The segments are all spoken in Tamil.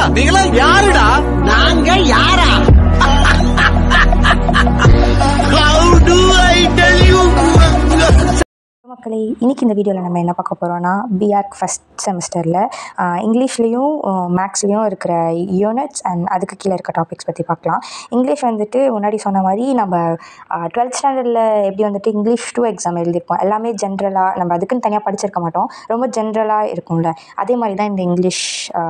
நீங்களா யாருடா நாங்க யாரா How do I tell you? மக்களே இன்றைக்கி இந்த வீடியோவில் நம்ம என்ன பார்க்க போகிறோம்னா பிஆர்க் ஃபஸ்ட் செமஸ்டரில் இங்கிலீஷ்லேயும் மேக்ஸ்லேயும் இருக்கிற யூனிட்ஸ் அண்ட் அதுக்கு கீழே இருக்க டாபிக்ஸ் பற்றி பார்க்கலாம் இங்கிலீஷ் வந்துட்டு முன்னாடி சொன்ன மாதிரி நம்ம டுவெல்த் ஸ்டாண்டர்டில் எப்படி வந்துட்டு இங்கிலீஷ் டூ எக்ஸாம் எழுதியிருப்போம் எல்லாமே ஜென்ரலாக நம்ம அதுக்குன்னு தனியாக படிச்சிருக்க மாட்டோம் ரொம்ப ஜென்ரலாக இருக்கும்ல அதே மாதிரி தான் இந்த இங்கிலீஷ்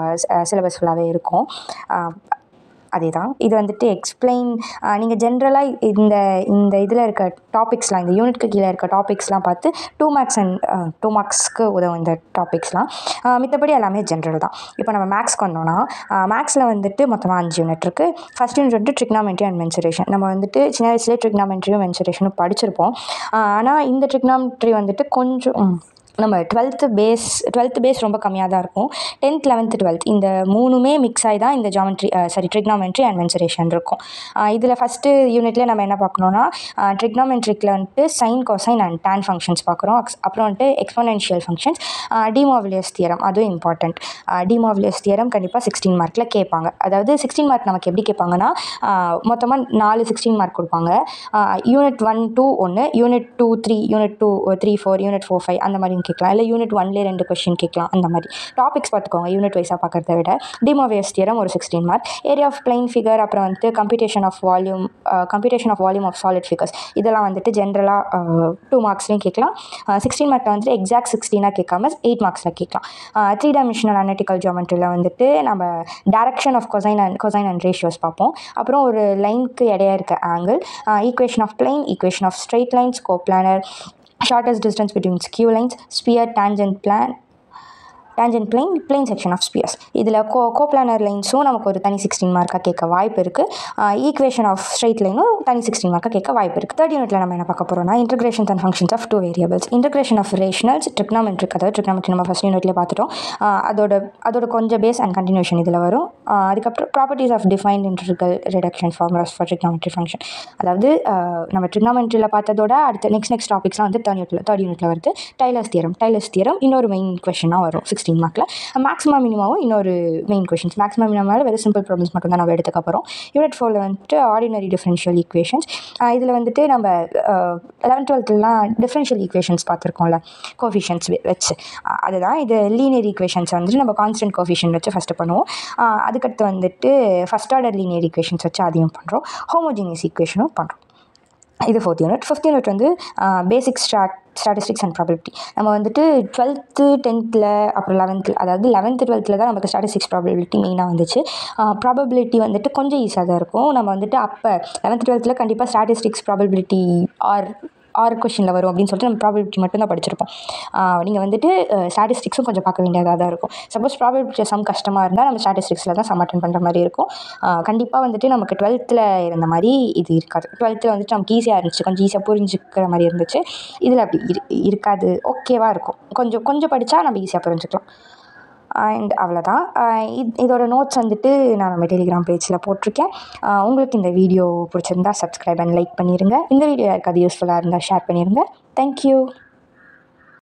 சிலபஸ் ஃபுல்லாகவே இருக்கும் ஆஹ் அதே தான் இது வந்துட்டு எக்ஸ்பிளைன் நீங்கள் ஜென்ரலாக இந்த இந்த இதில் இருக்க டாபிக்ஸ்லாம் இந்த யூனிட்க்கு கீழே இருக்க டாபிக்ஸ்லாம் பார்த்து டூ மார்க்ஸ் அண்ட் டூ மார்க்ஸ்க்கு உதவும் இந்த டாபிக்ஸ்லாம் மித்தபடி எல்லாமே ஜென்ரல் தான் இப்போ நம்ம மேக்ஸ்க்கு வந்தோம்னா மேக்ஸில் வந்துட்டு மொத்தமாக அஞ்சு யூனிட் இருக்குது ஃபஸ்ட் யூனிட் வந்துட்டு ட்ரிக்னாமெண்ட்ரி அண்ட் மென்சுரேஷன் நம்ம வந்துட்டு சின்ன வயசுலேயே ட்ரிக்னாமெண்ட்ரியும் மென்சுரேஷனும் படிச்சிருப்போம் ஆனால் இந்த ட்ரிக்னாமெண்ட்ரி வந்துட்டு கொஞ்சம் ம், நம்ம டுவெல்த்து பேஸ் டுவெல்த்து பேஸ் ரொம்ப கம்மியாக தான் இருக்கும் டென்த் லெவன்த்து டுவெல்த் இந்த மூணுமே மிக்ஸ் ஆகி தான் இந்த geometry sorry trigonometry and mensuration இருக்கும் இதில் ஃபஸ்ட்டு யூனிட்லேயே நம்ம என்ன பார்க்கணுன்னா ட்ரிக்னாமெண்ட்ரிக்கில் வந்துட்டு sine cosine and tan functions பார்க்குறோம் அப்புறம் வந்துட்டு எக்ஸ்போனென்ஷியல் ஃபங்க்ஷன்ஸ் டிமாவிலியஸ் தியரம் அதுவும் இம்பார்ட்டண்ட் டிமாவிலியஸ் தியரம் கண்டிப்பாக சிக்ஸ்டீன் மார்க்கில் கேட்பாங்க அதாவது சிக்ஸ்டீன் மார்க் நமக்கு எப்படி கேட்பாங்கன்னா மொத்தமாக நாலு சிக்ஸ்டீன் மார்க் கொடுப்பாங்க யூனிட் ஒன் டூ ஒன்று unit two three unit two three four unit four five அந்த மாதிரியும் கேட்கலாம் இல்லை யூனிட் ஒன்லேயே ரெண்டு கொஷின் கேட்கலாம் அந்த மாதிரி டாபிக்ஸ் பார்த்துக்கோங்க யூனிட் வைஸாக பார்க்குறத விட டிமோவியஸ் தியரம் ஒரு sixteen mark area of plane figure அப்புறம் வந்துட்டு computation of volume computation of volume of solid figures இதெல்லாம் வந்துட்டு ஜென்ரலாக டூ மார்க்ஸ்லையும் கேட்கலாம் சிக்ஸ்டீன் மார்க்கில் வந்துட்டு எக்ஸாக்ட் சிக்ஸ்டீனாக கேட்காம எயிட் மார்க்ஸில் கேட்கலாம் த்ரீ டைமென்ஷனல் அனலிட்டிக்கல் ஜியோமெட்ரியில் வந்துட்டு நம்ம direction of cosine and cosine and ratios பார்ப்போம் அப்புறம் ஒரு லைனுக்கு இடையா இருக்க angle equation of plane equation of straight lines coplanar shortest distance between skew lines sphere tangent plan tangent plane plane section of spheres இதில் கோ கோப்ளானர் லைன்ஸும் நமக்கு ஒரு தனி சிக்ஸ்டீன் மார்க்காக கேட்க வாய்ப்பு இருக்குது ஈக்குவேஷன் ஆஃப் ஸ்ட்ரெயிட் லைனும் தனி சிக்ஸ்டீன் மார்க்காக கேட்க வாய்ப்பு இருக்குது தேர்ட் யூனிட்ல நம்ம என்ன பார்க்க போகிறோம்னா integrations and functions of two variables integration of rationals trigonometric அதாவது ட்ரிக்னாமெட்ரி நம்ம ஃபஸ்ட் யூனிட்லேயே பார்த்துட்டோம் ஆஹ் அதோட அதோட கொஞ்சம் பேஸ் அண்ட் கண்டினியூஷன் இதில் வரும் ஆஹ் அதுக்கப்புறம் properties of defined integral reduction formulas for trigonometry function அதாவது ஆஹ் நம்ம ட்ரிக்னாமெட்ரியில் பார்த்ததோட அடுத்த நெக்ஸ்ட் நெக்ஸ்ட் டாபிக்ஸ்லாம் வந்து தேர்ட் யூனிட்ல தேர்ட் யூனிட்ல வருது டைலர்ஸ் தியரம் டைலர்ஸ் தியரம் இன்னொரு மெயின் கொஷனாக வரும் சிக்ஸ்டீன் மார்க்கில் மேக்ஸிமம் மினிமாவும் இன்னொரு மெயின் கொஷின்ஸ் மேக்ஸிமம் மினிமாவில் வெரி சிம்பிள் ப்ராப்ளம்ஸ் மட்டும் தான் நம்ம எடுத்துக்க போகிறோம் யூனிட் ஃபோரில் வந்துட்டு ஆர்டினரி டிஃபரன்ஷியல் ஈக்குவேஷன்ஸ் இதில் வந்துட்டு நம்ம லெவன்த் டுவெல்த்துலாம் டிஃபரன்ஷியல் ஈக்குவேஷன்ஸ் பார்த்துருக்கோம்ல கோஃபிஷியன்ஸ் வச்சு அஹ் அதுதான் இது லீனியர் ஈக்குவேஷன்ஸ் வந்துட்டு நம்ம கான்ஸ்டன்ட் கோஃபிஷியன் வச்சு ஃபஸ்ட்டு பண்ணுவோம் அஹ் அதுக்கடுத்து வந்துட்டு ஃபஸ்ட் ஆர்டர் லீனியர் ஈக்குவேஷன்ஸ் வச்சு அதையும் பண்ணுறோம் ஹோமோஜினியஸ் ஈக்குவேஷனும் பண்ணுறோம் இது ஃபோர்த் யூனிட் ஃபிஃப்த் யூனிட் வந்து basic stat statistics and probability நம்ம வந்துட்டு டுவெல்த்து டென்த்தில் அப்புறம் லெவன்த்தில் அதாவது லெவன்த்து டுவெல்த்தில் தான் நமக்கு ஸ்டாட்டிஸ்டிக்ஸ் ப்ராபபிலிட்டி மெயினாக வந்துச்சு ப்ராபபிலிட்டி வந்துட்டு கொஞ்சம் ஈஸியாக தான் இருக்கும் நம்ம வந்துட்டு அப்போ லெவன்த்து டுவெல்த்தில் கண்டிப்பாக ஸ்டாட்டிஸ்டிக்ஸ் ப்ராபபிலிட்டி ஆர் ஆறு கொஷினில் வரும் அப்படின்னு சொல்லிட்டு நம்ம ப்ராபபிலிட்டி மட்டும் தான் படிச்சிருப்போம் நீங்கள் வந்துட்டு ஸ்டாட்டிஸ்டிக்ஸும் கொஞ்சம் பார்க்க வேண்டியதாக தான் இருக்கும் சப்போஸ் ப்ராபபிலிட்டி சம் கஷ்டமாக இருந்தால் நம்ம ஸ்டாட்டிஸ்டிக்ஸில் தான் சம் அட்டன் பண்ணுற மாதிரி இருக்கும் கண்டிப்பாக வந்துட்டு நமக்கு டுவெல்த்தில் இருந்த மாதிரி இது இருக்காது டுவெல்த்தில் வந்துட்டு நமக்கு ஈஸியாக இருந்துச்சு கொஞ்சம் ஈஸியாக புரிஞ்சுக்கிற மாதிரி இருந்துச்சு இதில் அப்படி இரு இருக்காது ஓகேவாக இருக்கும் கொஞ்சம் கொஞ்சம் படித்தா நம்ம ஈஸியாக புரிஞ்சுக்கலாம் அண்ட் அவ்வளோதான் இது இதோட நோட்ஸ் வந்துட்டு நான் நம்ம டெலிகிராம் பேஜில் போட்டிருக்கேன் ஆஹ் உங்களுக்கு இந்த வீடியோ பிடிச்சிருந்தா சப்ஸ்கிரைப் அண்ட் லைக் பண்ணிடுங்க இந்த வீடியோ யாருக்காவது யூஸ்ஃபுல்லாக இருந்தால் ஷேர் பண்ணிடுங்க தேங்க்யூ